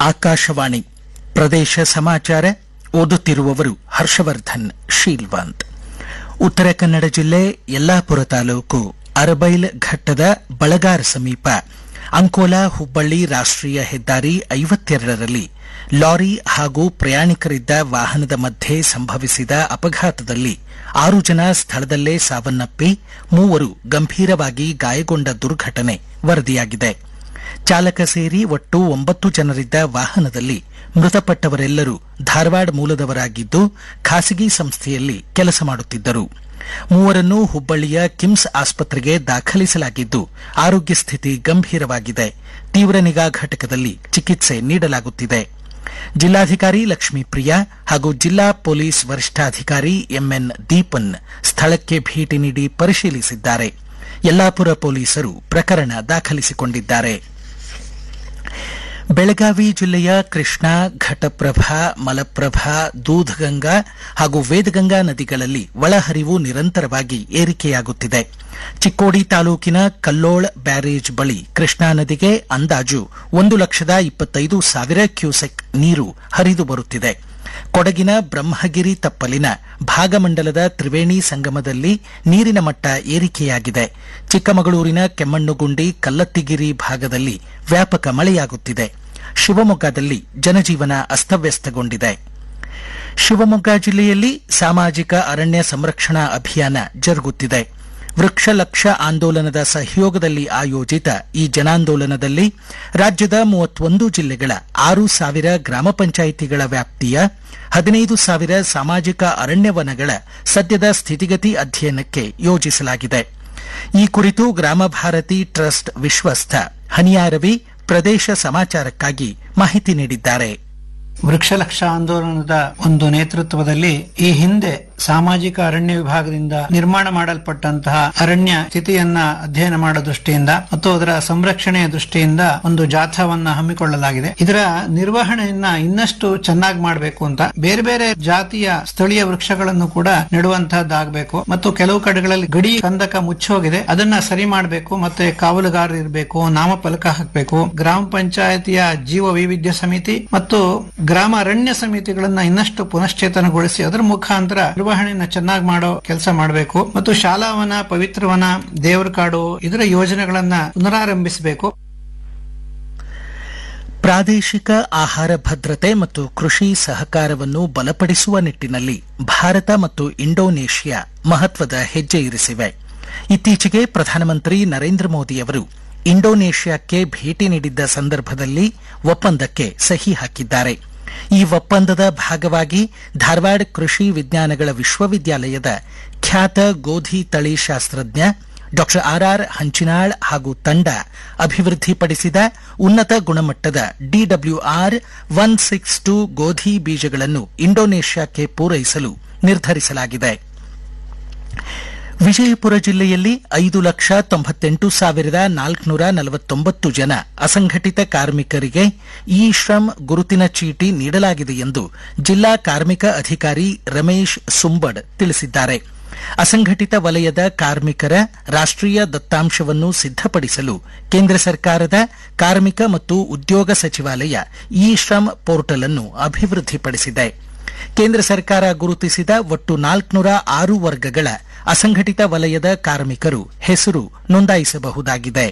ಆಕಾಶವಾಣಿ ಪ್ರದೇಶ ಸಮಾಚಾರ ಓದುತ್ತಿರುವವರು ಹರ್ಷವರ್ಧನ್ ಶೀಲ್ವಂತ್ ಉತ್ತರ ಕನ್ನಡ ಜಿಲ್ಲೆ ಯಲ್ಲಾಪುರ ತಾಲೂಕು ಅರಬೈಲ್ ಘಟ್ಟದ ಬಳಗಾರ ಸಮೀಪ ಅಂಕೋಲಾ ಹುಬ್ಬಳ್ಳಿ ರಾಷ್ಟ್ರೀಯ ಹೆದ್ದಾರಿ ಐವತ್ತೆರಡರಲ್ಲಿ ಲಾರಿ ಹಾಗೂ ಪ್ರಯಾಣಿಕರಿದ್ದ ವಾಹನದ ಮಧ್ಯೆ ಸಂಭವಿಸಿದ ಅಪಘಾತದಲ್ಲಿ ಆರು ಜನ ಸ್ಥಳದಲ್ಲೇ ಸಾವನ್ನಪ್ಪಿ ಮೂವರು ಗಂಭೀರವಾಗಿ ಗಾಯಗೊಂಡ ದುರ್ಘಟನೆ ವರದಿಯಾಗಿದೆ ಚಾಲಕ ಸೇರಿ ಒಟ್ಟು ಒಂಬತ್ತು ಜನರಿದ್ದ ವಾಹನದಲ್ಲಿ ಮೃತಪಟ್ಟವರೆಲ್ಲರೂ ಧಾರವಾಡ ಮೂಲದವರಾಗಿದ್ದು ಖಾಸಗಿ ಸಂಸ್ಥೆಯಲ್ಲಿ ಕೆಲಸ ಮಾಡುತ್ತಿದ್ದರು ಮೂವರನ್ನು ಹುಬ್ಬಳ್ಳಿಯ ಕಿಮ್ಸ್ ಆಸ್ಪತ್ರೆಗೆ ದಾಖಲಿಸಲಾಗಿದ್ದು ಆರೋಗ್ಯ ಸ್ಥಿತಿ ಗಂಭೀರವಾಗಿದೆ ತೀವ್ರ ನಿಗಾ ಘಟಕದಲ್ಲಿ ಚಿಕಿತ್ಸೆ ನೀಡಲಾಗುತ್ತಿದೆ ಜಿಲ್ಲಾಧಿಕಾರಿ ಲಕ್ಷ್ಮೀಪ್ರಿಯಾ ಹಾಗೂ ಜಿಲ್ಲಾ ಪೊಲೀಸ್ ವರಿಷ್ಠಾಧಿಕಾರಿ ಎಂಎನ್ ದೀಪನ್ ಸ್ಥಳಕ್ಕೆ ಭೇಟಿ ನೀಡಿ ಪರಿಶೀಲಿಸಿದ್ದಾರೆ ಯಲ್ಲಾಪುರ ಪೊಲೀಸರು ಪ್ರಕರಣ ದಾಖಲಿಸಿಕೊಂಡಿದ್ದಾರೆ ಬೆಳಗಾವಿ ಜಿಲ್ಲೆಯ ಕೃಷ್ಣಾ ಘಟಪ್ರಭಾ ಮಲಪ್ರಭಾ ದೂಧಗಂಗಾ ಹಾಗೂ ವೇದಗಂಗಾ ನದಿಗಳಲ್ಲಿ ಒಳಹರಿವು ನಿರಂತರವಾಗಿ ಏರಿಕೆಯಾಗುತ್ತಿದೆ ಚಿಕ್ಕೋಡಿ ತಾಲೂಕಿನ ಕಲ್ಲೋಳ್ ಬ್ಯಾರೇಜ್ ಬಳಿ ಕೃಷ್ಣಾ ನದಿಗೆ ಅಂದಾಜು ಒಂದು ಲಕ್ಷದ ಇಪ್ಪತ್ತೈದು ಸಾವಿರ ಕ್ಯೂಸೆಕ್ ನೀರು ಹರಿದು ಬರುತ್ತಿದೆ ಕೊಡಗಿನ ಬ್ರಹ್ಮಗಿರಿ ತಪ್ಪಲಿನ ಭಾಗಮಂಡಲದ ತ್ರಿವೇಣಿ ಸಂಗಮದಲ್ಲಿ ನೀರಿನ ಮಟ್ಟ ಏರಿಕೆಯಾಗಿದೆ ಚಿಕ್ಕಮಗಳೂರಿನ ಕೆಮ್ಮಣ್ಣುಗುಂಡಿ ಕಲ್ಲತ್ತಿಗಿರಿ ಭಾಗದಲ್ಲಿ ವ್ಯಾಪಕ ಮಳೆಯಾಗುತ್ತಿದೆ ಶಿವಮೊಗ್ಗದಲ್ಲಿ ಜನಜೀವನ ಅಸ್ತವ್ಯಸ್ತಗೊಂಡಿದೆ ಶಿವಮೊಗ್ಗ ಜಿಲ್ಲೆಯಲ್ಲಿ ಸಾಮಾಜಿಕ ಅರಣ್ಯ ಸಂರಕ್ಷಣಾ ಅಭಿಯಾನ ಜರುಗುತ್ತಿದೆ ವೃಕ್ಷ ಲಕ್ಷ ಆಂದೋಲನದ ಸಹಯೋಗದಲ್ಲಿ ಆಯೋಜಿತ ಈ ಜನಾಂದೋಲನದಲ್ಲಿ ರಾಜ್ಯದ ಮೂವತ್ತೊಂದು ಜಿಲ್ಲೆಗಳ ಆರು ಸಾವಿರ ಗ್ರಾಮ ಪಂಚಾಯಿತಿಗಳ ವ್ಯಾಪ್ತಿಯ ಹದಿನೈದು ಸಾವಿರ ಸಾಮಾಜಿಕ ಅರಣ್ಯವನಗಳ ಸದ್ಯದ ಸ್ಥಿತಿಗತಿ ಅಧ್ಯಯನಕ್ಕೆ ಯೋಜಿಸಲಾಗಿದೆ ಈ ಕುರಿತು ಗ್ರಾಮ ಭಾರತಿ ಟ್ರಸ್ಟ್ ವಿಶ್ವಸ್ಥ ಹನಿಯಾರವಿ ಪ್ರದೇಶ ಸಮಾಚಾರಕ್ಕಾಗಿ ಮಾಹಿತಿ ನೀಡಿದ್ದಾರೆ ವೃಕ್ಷಲಕ್ಷ ಆಂದೋಲನದ ಒಂದು ನೇತೃತ್ವದಲ್ಲಿ ಈ ಹಿಂದೆ ಸಾಮಾಜಿಕ ಅರಣ್ಯ ವಿಭಾಗದಿಂದ ನಿರ್ಮಾಣ ಮಾಡಲ್ಪಟ್ಟಂತಹ ಅರಣ್ಯ ಸ್ಥಿತಿಯನ್ನ ಅಧ್ಯಯನ ಮಾಡೋ ದೃಷ್ಟಿಯಿಂದ ಮತ್ತು ಅದರ ಸಂರಕ್ಷಣೆಯ ದೃಷ್ಟಿಯಿಂದ ಒಂದು ಜಾಥಾವನ್ನ ಹಮ್ಮಿಕೊಳ್ಳಲಾಗಿದೆ ಇದರ ನಿರ್ವಹಣೆಯನ್ನ ಇನ್ನಷ್ಟು ಚೆನ್ನಾಗಿ ಮಾಡಬೇಕು ಅಂತ ಬೇರೆ ಬೇರೆ ಜಾತಿಯ ಸ್ಥಳೀಯ ವೃಕ್ಷಗಳನ್ನು ಕೂಡ ನೆಡುವಂತಹದ್ದಾಗಬೇಕು ಮತ್ತು ಕೆಲವು ಕಡೆಗಳಲ್ಲಿ ಗಡಿ ಕಂದಕ ಮುಚ್ಚೋಗಿದೆ ಅದನ್ನ ಸರಿ ಮಾಡಬೇಕು ಮತ್ತೆ ಕಾವಲುಗಾರರು ಇರಬೇಕು ನಾಮಫಲಕ ಹಾಕಬೇಕು ಗ್ರಾಮ ಪಂಚಾಯತಿಯ ಜೀವ ವೈವಿಧ್ಯ ಸಮಿತಿ ಮತ್ತು ಗ್ರಾಮ ಅರಣ್ಯ ಸಮಿತಿಗಳನ್ನ ಇನ್ನಷ್ಟು ಪುನಶ್ಚೇತನಗೊಳಿಸಿ ಅದರ ಮುಖಾಂತರ ನಿರ್ವಹಣೆಯನ್ನ ಚೆನ್ನಾಗಿ ಮಾಡೋ ಕೆಲಸ ಮಾಡಬೇಕು ಮತ್ತು ಶಾಲಾವನ ಪವಿತ್ರವನ ದೇವರ ಕಾಡು ಇದರ ಯೋಜನೆಗಳನ್ನ ಪುನರಾರಂಭಿಸಬೇಕು ಪ್ರಾದೇಶಿಕ ಆಹಾರ ಭದ್ರತೆ ಮತ್ತು ಕೃಷಿ ಸಹಕಾರವನ್ನು ಬಲಪಡಿಸುವ ನಿಟ್ಟಿನಲ್ಲಿ ಭಾರತ ಮತ್ತು ಇಂಡೋನೇಷ್ಯಾ ಮಹತ್ವದ ಹೆಜ್ಜೆ ಇರಿಸಿವೆ ಇತ್ತೀಚೆಗೆ ಪ್ರಧಾನಮಂತ್ರಿ ನರೇಂದ್ರ ಮೋದಿಯವರು ಇಂಡೋನೇಷ್ಯಾಕ್ಕೆ ಭೇಟಿ ನೀಡಿದ್ದ ಸಂದರ್ಭದಲ್ಲಿ ಒಪ್ಪಂದಕ್ಕೆ ಸಹಿ ಹಾಕಿದ್ದಾರೆ ಈ ಒಪ್ಪಂದದ ಭಾಗವಾಗಿ ಧಾರವಾಡ ಕೃಷಿ ವಿಜ್ಞಾನಗಳ ವಿಶ್ವವಿದ್ಯಾಲಯದ ಖ್ಯಾತ ಗೋಧಿ ತಳಿ ಶಾಸ್ತ್ರಜ್ಞ ಡಾ ಆರ್ಆರ್ ಹಂಚಿನಾಳ್ ಹಾಗೂ ತಂಡ ಅಭಿವೃದ್ಧಿಪಡಿಸಿದ ಉನ್ನತ ಗುಣಮಟ್ಟದ ಡಿಡಬ್ಲ್ಯೂಆರ್ ಒನ್ ಸಿಕ್ಸ್ ಟು ಗೋಧಿ ಬೀಜಗಳನ್ನು ಇಂಡೋನೇಷ್ಯಾಕ್ಕೆ ಪೂರೈಸಲು ನಿರ್ಧರಿಸಲಾಗಿದೆ ವಿಜಯಪುರ ಜಿಲ್ಲೆಯಲ್ಲಿ ಐದು ಲಕ್ಷ ತೊಂಬತ್ತೆಂಟು ಸಾವಿರದ ನಾಲ್ಕುನೂರ ನಲವತ್ತೊಂಬತ್ತು ಜನ ಅಸಂಘಟಿತ ಕಾರ್ಮಿಕರಿಗೆ ಇ ಶ್ರಮ್ ಗುರುತಿನ ಚೀಟಿ ನೀಡಲಾಗಿದೆ ಎಂದು ಜಿಲ್ಲಾ ಕಾರ್ಮಿಕ ಅಧಿಕಾರಿ ರಮೇಶ್ ಸುಂಬಡ್ ತಿಳಿಸಿದ್ದಾರೆ ಅಸಂಘಟಿತ ವಲಯದ ಕಾರ್ಮಿಕರ ರಾಷ್ಟ್ರೀಯ ದತ್ತಾಂಶವನ್ನು ಸಿದ್ದಪಡಿಸಲು ಕೇಂದ್ರ ಸರ್ಕಾರದ ಕಾರ್ಮಿಕ ಮತ್ತು ಉದ್ಯೋಗ ಸಚಿವಾಲಯ ಇ ಶ್ರಮ್ ಪೋರ್ಟಲ್ ಅನ್ನು ಅಭಿವೃದ್ಧಿಪಡಿಸಿದೆ ಕೇಂದ್ರ ಸರ್ಕಾರ ಗುರುತಿಸಿದ ಒಟ್ಟು ನಾಲ್ಕುನೂರ ಆರು ವರ್ಗಗಳ ಅಸಂಘಟಿತ ವಲಯದ ಕಾರ್ಮಿಕರು ಹೆಸರು ನೋಂದಾಯಿಸಬಹುದಾಗಿದೆ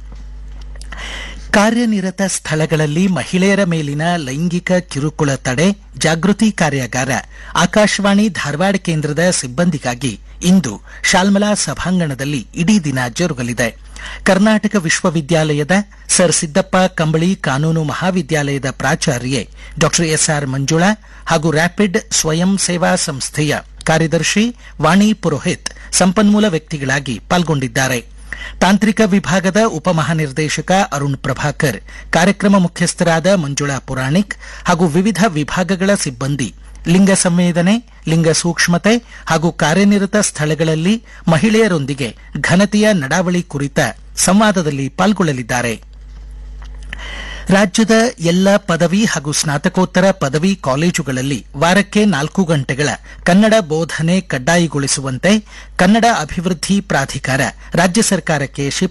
ಕಾರ್ಯನಿರತ ಸ್ಥಳಗಳಲ್ಲಿ ಮಹಿಳೆಯರ ಮೇಲಿನ ಲೈಂಗಿಕ ಕಿರುಕುಳ ತಡೆ ಜಾಗೃತಿ ಕಾರ್ಯಾಗಾರ ಆಕಾಶವಾಣಿ ಧಾರವಾಡ ಕೇಂದ್ರದ ಸಿಬ್ಬಂದಿಗಾಗಿ ಇಂದು ಶಾಲ್ಮಲಾ ಸಭಾಂಗಣದಲ್ಲಿ ಇಡೀ ದಿನ ಜರುಗಲಿದೆ ಕರ್ನಾಟಕ ವಿಶ್ವವಿದ್ಯಾಲಯದ ಸರ್ ಸಿದ್ದಪ್ಪ ಕಂಬಳಿ ಕಾನೂನು ಮಹಾವಿದ್ಯಾಲಯದ ಪ್ರಾಚಾರ್ಯೆ ಡಾ ಎಸ್ಆರ್ ಮಂಜುಳಾ ಹಾಗೂ ರ್ಯಾಪಿಡ್ ಸ್ವಯಂ ಸೇವಾ ಸಂಸ್ಥೆಯ ಕಾರ್ಯದರ್ಶಿ ವಾಣಿ ಪುರೋಹಿತ್ ಸಂಪನ್ಮೂಲ ವ್ಯಕ್ತಿಗಳಾಗಿ ಪಾಲ್ಗೊಂಡಿದ್ದಾರೆ ತಾಂತ್ರಿಕ ವಿಭಾಗದ ಉಪಮಹಾನಿರ್ದೇಶಕ ಅರುಣ್ ಪ್ರಭಾಕರ್ ಕಾರ್ಯಕ್ರಮ ಮುಖ್ಯಸ್ಥರಾದ ಮಂಜುಳಾ ಪುರಾಣಿಕ್ ಹಾಗೂ ವಿವಿಧ ವಿಭಾಗಗಳ ಸಿಬ್ಬಂದಿ ಲಿಂಗ ಸಂವೇದನೆ ಲಿಂಗ ಸೂಕ್ಷ್ಮತೆ ಹಾಗೂ ಕಾರ್ಯನಿರತ ಸ್ಥಳಗಳಲ್ಲಿ ಮಹಿಳೆಯರೊಂದಿಗೆ ಘನತೆಯ ನಡಾವಳಿ ಕುರಿತ ಸಂವಾದದಲ್ಲಿ ಪಾಲ್ಗೊಳ್ಳಲಿದ್ದಾರೆ ರಾಜ್ಯದ ಎಲ್ಲ ಪದವಿ ಹಾಗೂ ಸ್ನಾತಕೋತ್ತರ ಪದವಿ ಕಾಲೇಜುಗಳಲ್ಲಿ ವಾರಕ್ಕೆ ನಾಲ್ಕು ಗಂಟೆಗಳ ಕನ್ನಡ ಬೋಧನೆ ಕಡ್ಡಾಯಗೊಳಿಸುವಂತೆ ಕನ್ನಡ ಅಭಿವೃದ್ಧಿ ಪ್ರಾಧಿಕಾರ ರಾಜ್ಯ ಸರ್ಕಾರಕ್ಕೆ ಶಿಫಾರಸು